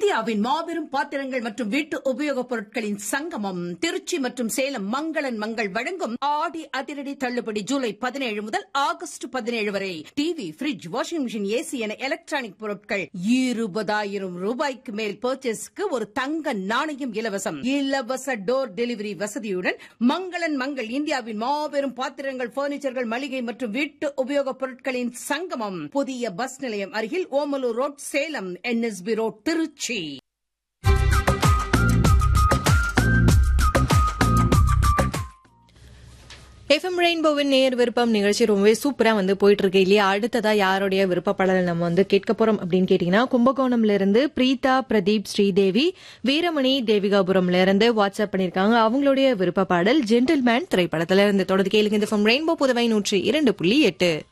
இந்தியாவின் மாபெரும் பாத்திரங்கள் மற்றும் வீட்டு உபயோகப் பொருட்களின் சங்கமம் திருச்சி மற்றும் சேலம் மங்களன் மங்கள் வழங்கும் ஆடி அதிரடி தள்ளுபடி ஜூலை பதினேழு முதல் ஆகஸ்ட் பதினேழு வரை TV fridge washing machine AC என எலக்ட்ரானிக் பொருட்கள் இருபதாயிரம் ரூபாய்க்கு மேல் பர்ச்சேஸ்க்கு ஒரு தங்க நாணயம் இலவசம் இலவச டோர் டெலிவரி வசதியுடன் மங்களன் மங்கள் இந்தியாவின் மாபெரும் பாத்திரங்கள் பர்னிச்சர்கள் மளிகை மற்றும் வீட்டு உபயோகப் பொருட்களின் சங்கமம் புதிய பஸ் நிலையம் அருகில் Omalur road Salem NSB road Tiruchi FM ரெயின்போவின் நேர் விருப்பம் நிகழ்ச்சி ரொம்பவே சூப்பரா வந்து போயிட்டு இருக்கு இல்லையா அடுத்ததா யாருடைய விருப்பப்படலை நம்ம வந்து கேட்க போறோம் அப்படின்னு கேட்டீங்கன்னா கும்பகோணம்ல இருந்து பிரீதா பிரதீப் ஸ்ரீதேவி வீரமணி தேவிகாபுரம்ல இருந்து வாட்ஸ்அப் பண்ணிருக்காங்க அவங்களுடைய விருப்ப பாடல் ஜென்டில்மேன் திரைப்படத்துல இருந்து தொடர்ந்து கேளுங்க இந்த ரெயின்போ புதுவை நூற்றி இரண்டு புள்ளி எட்டு